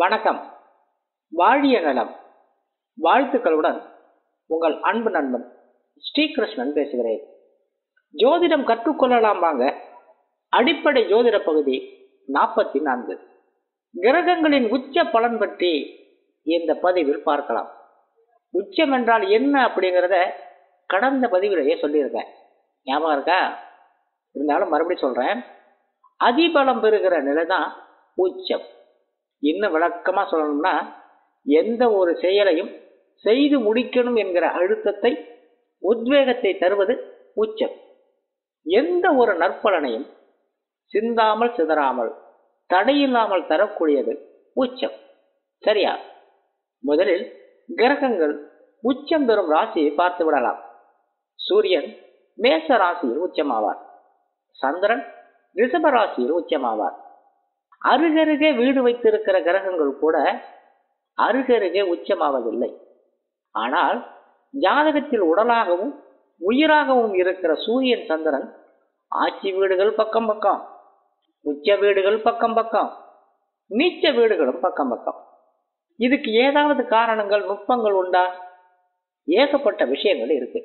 வணக்கம் வாழிய நலம் வாழ்த்துக்களுடன் உங்கள் அன்பு நண்பன் ஸ்ரீகிருஷ்ணன் பேசுகிறேன் ஜோதிடம் கற்றுக்கொள்ளலாம் வாங்க அடிப்படை ஜோதிட பகுதி நாற்பத்தி நான்கு கிரகங்களின் உச்ச பலன் பற்றி இந்த பதிவில் பார்க்கலாம் உச்சம் என்றால் என்ன அப்படிங்கிறத கடந்த பதிவிலேயே சொல்லியிருக்கேன் ஞாபகம் இருக்கா இருந்தாலும் மறுபடியும் சொல்றேன் அதிபலம் பெறுகிற நிலை தான் உச்சம் இன்னும் விளக்கமா சொல்லணும்னா எந்த ஒரு செயலையும் செய்து முடிக்கணும் என்கிற அழுத்தத்தை உத்வேகத்தை தருவது உச்சம் எந்த ஒரு நற்பலனையும் சிந்தாமல் சிதறாமல் தடையில்லாமல் தரக்கூடியது உச்சம் சரியா முதலில் கிரகங்கள் உச்சம் பெறும் ராசியை பார்த்து விடலாம் சூரியன் மேச ராசியில் உச்சமாவார் சந்திரன் ரிஷப ராசியில் உச்சமாவார் அருகருகே வீடு வைத்திருக்கிற கிரகங்கள் கூட அருகருகே உச்சமாவதில்லை ஆனால் ஜாதகத்தில் உடலாகவும் உயிராகவும் இருக்கிற சூரியன் சந்திரன் ஆட்சி வீடுகள் பக்கம் பக்கம் உச்ச வீடுகள் பக்கம் பக்கம் நீச்ச வீடுகளும் பக்கம் பக்கம் இதுக்கு ஏதாவது காரணங்கள் நுட்பங்கள் உண்டா ஏகப்பட்ட விஷயங்கள் இருக்கு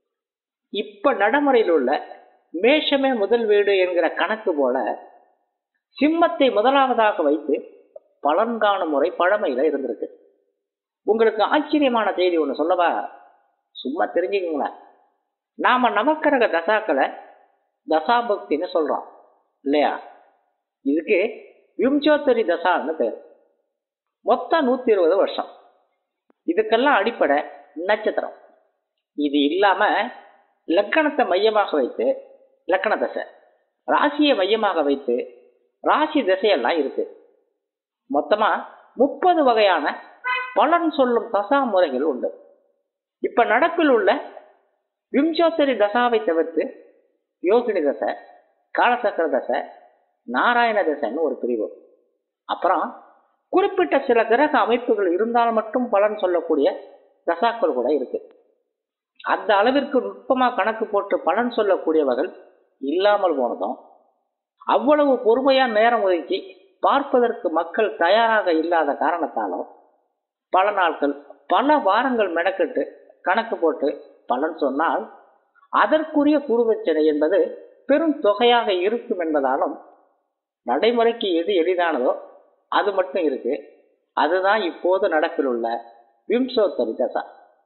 இப்ப நடைமுறையில் உள்ள மேஷமே முதல் வீடு என்கிற கணக்கு போல சிம்மத்தை முதலாவதாக வைத்து பலன் காணும் முறை பழமையில இருந்திருக்கு உங்களுக்கு ஆச்சரியமான செய்தி ஒன்று சொல்லவா சும்மா தெரிஞ்சுக்கங்களேன் நாம நவக்கிரக தசாக்களை தசாபக்தின்னு சொல்றோம் இல்லையா இதுக்கு விம்சோத்தரி தசான்னு பேர் மொத்தம் நூத்தி இருபது வருஷம் இதுக்கெல்லாம் அடிப்படை நட்சத்திரம் இது இல்லாம லக்கணத்தை மையமாக வைத்து லக்கண தசை ராசியை மையமாக வைத்து ராசி திசையெல்லாம் இருக்கு மொத்தமா முப்பது வகையான பலன் சொல்லும் தசா முறைகள் உண்டு இப்ப நடப்பில் உள்ள விம்சோத்தரி தசாவை தவிர்த்து யோகினி தசை காலசக்கர தசை நாராயண தசைன்னு ஒரு பிரிவு அப்புறம் குறிப்பிட்ட சில கிரக அமைப்புகள் இருந்தால் மட்டும் பலன் சொல்லக்கூடிய தசாக்கள் கூட இருக்கு அந்த அளவிற்கு நுட்பமா கணக்கு போட்டு பலன் சொல்லக்கூடியவர்கள் இல்லாமல் போனதும் அவ்வளவு பொறுமையா நேரம் ஒதுக்கி பார்ப்பதற்கு மக்கள் தயாராக இல்லாத காரணத்தாலும் பல நாட்கள் பல வாரங்கள் மெனக்கெட்டு கணக்கு போட்டு பலன் சொன்னால் அதற்குரிய குருவச்சனை என்பது பெரும் தொகையாக இருக்கும் என்பதாலும் நடைமுறைக்கு எது எளிதானதோ அது மட்டும் இருக்கு அதுதான் இப்போது நடப்பில் உள்ள விம்சோத்தரி தசா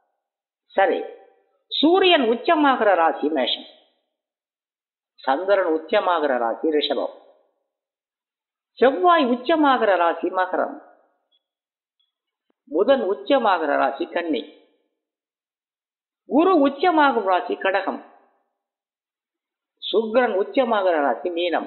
சரி சூரியன் உச்சமாகிற ராசி மேஷம் சந்திரன் உச்சமாகிற ராசி ரிஷபம் செவ்வாய் உச்சமாகிற ராசி மகரம் புதன் உச்சமாகிற ராசி கன்னி குரு உச்சமாகும் ராசி கடகம் சுக்ரன் உச்சமாகிற ராசி மீனம்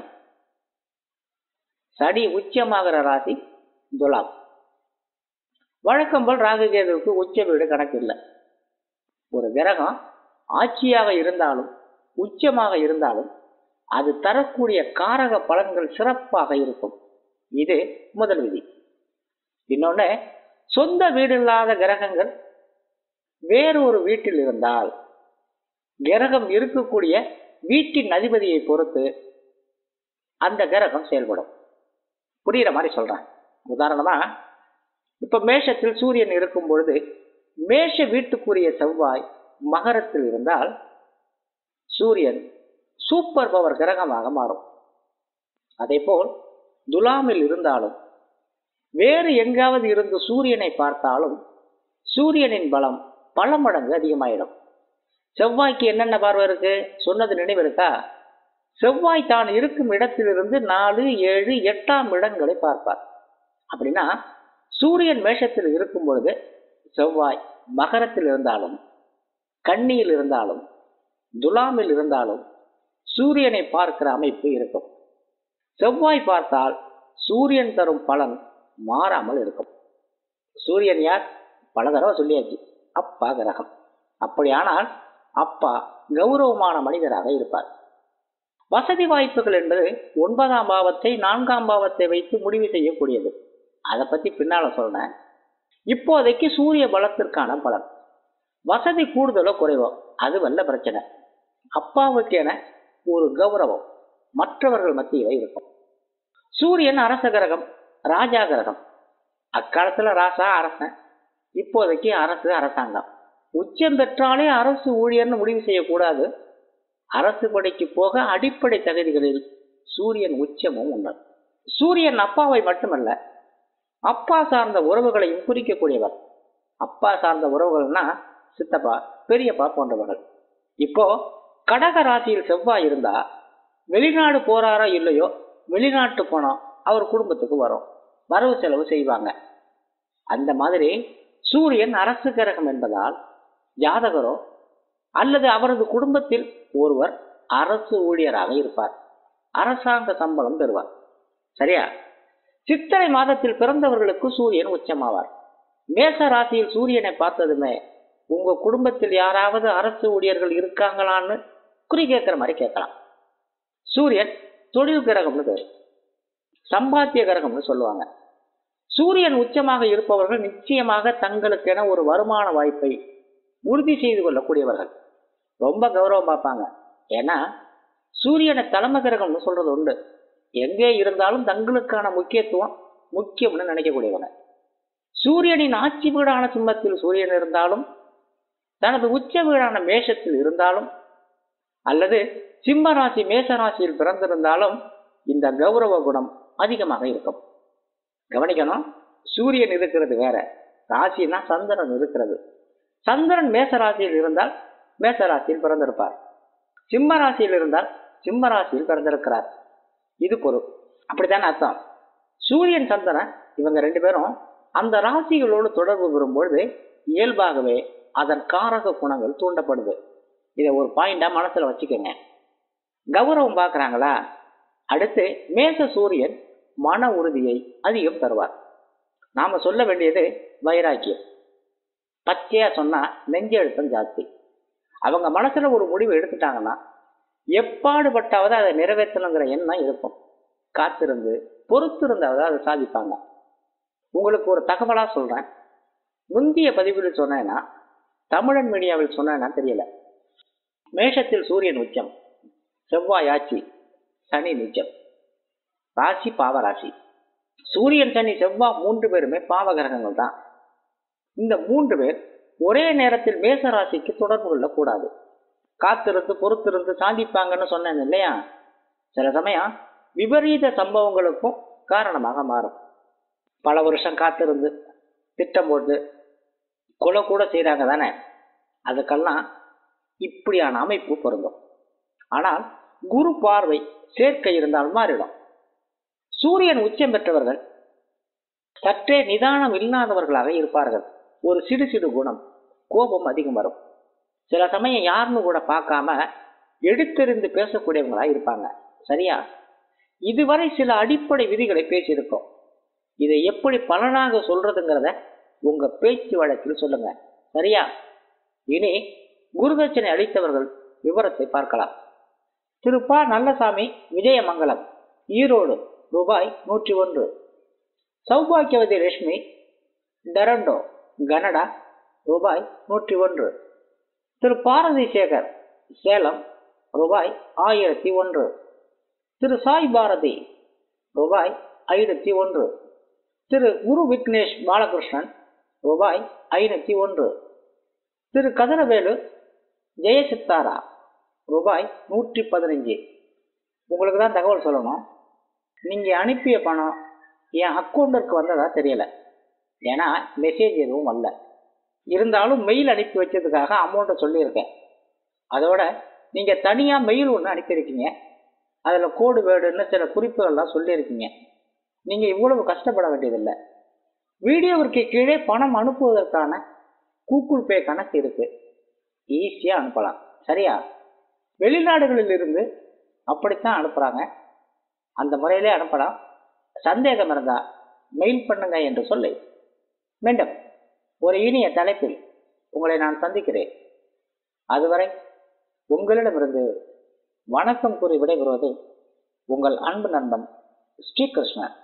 சடி உச்சமாகிற ராசி துலாம் வழக்கம் போல் ராகுகேதுவுக்கு உச்ச வீடு கணக்கு இல்லை ஒரு கிரகம் ஆட்சியாக இருந்தாலும் உச்சமாக இருந்தாலும் அது தரக்கூடிய காரக பலன்கள் சிறப்பாக இருக்கும் இது முதல் விதி இன்னொன்னு சொந்த வீடு இல்லாத கிரகங்கள் வேறு ஒரு வீட்டில் இருந்தால் கிரகம் இருக்கக்கூடிய வீட்டின் அதிபதியை பொறுத்து அந்த கிரகம் செயல்படும் புரியுற மாதிரி சொல்றேன் உதாரணமா இப்ப மேஷத்தில் சூரியன் இருக்கும் பொழுது மேஷ வீட்டுக்குரிய செவ்வாய் மகரத்தில் இருந்தால் சூரியன் சூப்பர் பவர் கிரகமாக மாறும் அதே போல் துலாமில் இருந்தாலும் வேறு எங்காவது இருந்து சூரியனை பார்த்தாலும் சூரியனின் பலம் பல மடங்கு அதிகமாயிடும் செவ்வாய்க்கு என்னென்ன பார்வை இருக்கு சொன்னது நினைவு இருக்கா செவ்வாய் தான் இருக்கும் இடத்திலிருந்து நாலு ஏழு எட்டாம் இடங்களை பார்ப்பார் அப்படின்னா சூரியன் மேஷத்தில் இருக்கும் பொழுது செவ்வாய் மகரத்தில் இருந்தாலும் கன்னியில் இருந்தாலும் துலாமில் இருந்தாலும் சூரியனை பார்க்கிற அமைப்பு இருக்கும் செவ்வாய் பார்த்தால் சூரியன் தரும் பலன் மாறாமல் இருக்கும் சூரியன் யார் பல தடவை சொல்லியாச்சு அப்பா கிரகம் அப்படியானால் அப்பா கௌரவமான மனிதராக இருப்பார் வசதி வாய்ப்புகள் என்பது ஒன்பதாம் பாவத்தை நான்காம் பாவத்தை வைத்து முடிவு செய்யக்கூடியது அதை பத்தி பின்னால சொல்றேன் இப்போதைக்கு சூரிய பலத்திற்கான பலன் வசதி கூடுதலோ குறைவோ அது வல்ல பிரச்சனை அப்பாவுக்கு என ஒரு கௌரவம் மற்றவர்கள் மத்தியில் இருக்கும் சூரியன் அரச கிரகம் ராஜா கிரகம் அக்காலத்துல ராசா அரசன் இப்போதைக்கு அரசு அரசாங்கம் உச்சம் பெற்றாலே அரசு ஊழியர்னு முடிவு செய்யக்கூடாது அரசு படைக்கு போக அடிப்படை தகுதிகளில் சூரியன் உச்சமும் உண்டு சூரியன் அப்பாவை மட்டுமல்ல அப்பா சார்ந்த உறவுகளையும் குறிக்கக்கூடியவர் அப்பா சார்ந்த உறவுகள்னா சித்தப்பா பெரியப்பா போன்றவர்கள் இப்போ கடக ராசியில் செவ்வாய் இருந்தா வெளிநாடு போறாரோ இல்லையோ வெளிநாட்டு பணம் அவர் குடும்பத்துக்கு வரும் வரவு செலவு செய்வாங்க அந்த மாதிரி சூரியன் அரசு கிரகம் என்பதால் ஜாதகரோ அல்லது அவரது குடும்பத்தில் ஒருவர் அரசு ஊழியராக இருப்பார் அரசாங்க சம்பளம் பெறுவார் சரியா சித்திரை மாதத்தில் பிறந்தவர்களுக்கு சூரியன் உச்சமாவார் மேச ராசியில் சூரியனை பார்த்ததுமே உங்க குடும்பத்தில் யாராவது அரசு ஊழியர்கள் இருக்காங்களான்னு குறி கேட்கிற மாதிரி கேட்கலாம் சூரியன் தொழில் கிரகம்னு பேர் சம்பாத்திய கிரகம்னு சொல்லுவாங்க சூரியன் உச்சமாக இருப்பவர்கள் நிச்சயமாக தங்களுக்கென ஒரு வருமான வாய்ப்பை உறுதி செய்து கொள்ளக்கூடியவர்கள் ரொம்ப கௌரவம் பார்ப்பாங்க ஏன்னா சூரியனை தலைமை கிரகம்னு சொல்றது உண்டு எங்கே இருந்தாலும் தங்களுக்கான முக்கியத்துவம் முக்கியம்னு நினைக்கக்கூடியவங்க சூரியனின் ஆட்சி வீடான சிம்மத்தில் சூரியன் இருந்தாலும் தனது உச்ச வீடான மேஷத்தில் இருந்தாலும் அல்லது சிம்ம ராசி மேச ராசியில் பிறந்திருந்தாலும் இந்த கௌரவ குணம் அதிகமாக இருக்கும் கவனிக்கணும் சூரியன் இருக்கிறது வேற ராசினா சந்திரன் இருக்கிறது சந்திரன் மேச ராசியில் இருந்தால் மேச ராசியில் பிறந்திருப்பார் சிம்ம ராசியில் இருந்தால் சிம்ம ராசியில் பிறந்திருக்கிறார் இது பொருள் அப்படித்தானே அர்த்தம் சூரியன் சந்திரன் இவங்க ரெண்டு பேரும் அந்த ராசிகளோடு தொடர்பு பெறும்பொழுது இயல்பாகவே அதன் காரக குணங்கள் தூண்டப்படுது இதை ஒரு பாயிண்டா மனசுல வச்சுக்கோங்க கௌரவம் பார்க்கறாங்களா அடுத்து மேச சூரியன் மன உறுதியை அதிகம் தருவார் நாம சொல்ல வேண்டியது வைராக்கியம் பச்சையா சொன்னா நெஞ்செழுத்தம் ஜாஸ்தி அவங்க மனசுல ஒரு முடிவு எடுத்துட்டாங்கன்னா எப்பாடுபட்டாவது அதை நிறைவேற்றணுங்கிற எண்ணம் இருக்கும் காத்திருந்து பொறுத்திருந்தாவது அதை சாதிப்பாங்க உங்களுக்கு ஒரு தகவலா சொல்றேன் முந்தைய பதிவில் சொன்னேன்னா தமிழன் மீடியாவில் சொன்னேன்னா தெரியல மேஷத்தில் சூரியன் உச்சம் செவ்வாய் ஆட்சி சனி நிச்சம் ராசி பாவராசி சூரியன் சனி செவ்வாய் மூன்று பேருமே பாவ கிரகங்கள் தான் இந்த மூன்று பேர் ஒரே நேரத்தில் மேச ராசிக்கு தொடர்பு கொள்ளக்கூடாது காத்திருந்து பொறுத்திருந்து சாதிப்பாங்கன்னு சொன்னேன் இல்லையா சில சமயம் விபரீத சம்பவங்களுக்கும் காரணமாக மாறும் பல வருஷம் காத்திருந்து திட்டம் போட்டு கொலை கூட செய்கிறாங்க தானே அதுக்கெல்லாம் இப்படியான அமைப்பு பொருந்தும் ஆனால் குரு பார்வை சேர்க்கை இருந்தால் மாறிடும் சூரியன் உச்சம் பெற்றவர்கள் சற்றே நிதானம் இல்லாதவர்களாக இருப்பார்கள் ஒரு சிடு சிடு குணம் கோபம் அதிகம் வரும் சில சமயம் யாருன்னு கூட பார்க்காம எடுத்தெறிந்து பேசக்கூடியவங்களா இருப்பாங்க சரியா இதுவரை சில அடிப்படை விதிகளை பேசியிருக்கோம் இதை எப்படி பலனாக சொல்றதுங்கிறத உங்க பேச்சு வழக்கில் சொல்லுங்க சரியா இனி குருதட்சணை அளித்தவர்கள் விவரத்தை பார்க்கலாம் திருப்பா நல்லசாமி விஜயமங்கலம் ஈரோடு ரூபாய் நூற்றி ஒன்று சௌபாக்கியவதி லட்சுமி டரண்டோ கனடா ரூபாய் நூற்றி ஒன்று திரு பாரதி சேகர் சேலம் ரூபாய் ஆயிரத்தி ஒன்று திரு சாய் பாரதி ரூபாய் ஐநூற்றி ஒன்று திரு குரு விக்னேஷ் பாலகிருஷ்ணன் ரூபாய் ஐநூற்றி ஒன்று திரு கதிரவேலு ஜெயசித்தாரா ரூபாய் நூற்றி பதினஞ்சு உங்களுக்கு தான் தகவல் சொல்லணும் நீங்கள் அனுப்பிய பணம் என் அக்கௌண்ட்டிற்கு வந்ததா தெரியல ஏன்னா மெசேஜ் எதுவும் வரல இருந்தாலும் மெயில் அனுப்பி வச்சதுக்காக அமௌண்ட்டை சொல்லியிருக்கேன் அதோட நீங்கள் தனியாக மெயில் ஒன்று அனுப்பியிருக்கீங்க அதில் கோடு வேர்டுன்னு சில குறிப்புகள்லாம் சொல்லியிருக்கீங்க நீங்கள் இவ்வளவு கஷ்டப்பட வேண்டியதில்லை வீடியோவிற்கு கீழே பணம் அனுப்புவதற்கான கூகுள் பே கணக்கு இருக்கு ஈஸியாக அனுப்பலாம் சரியா வெளிநாடுகளில் இருந்து அப்படித்தான் அனுப்புகிறாங்க அந்த முறையிலே அனுப்பலாம் சந்தேகம் இருந்தா மெயில் பண்ணுங்க என்று சொல்லி மீண்டும் ஒரு இனிய தலைப்பில் உங்களை நான் சந்திக்கிறேன் அதுவரை உங்களிடமிருந்து வணக்கம் கூறி விடைபெறுவது உங்கள் அன்பு நண்பன் ஸ்ரீகிருஷ்ணன்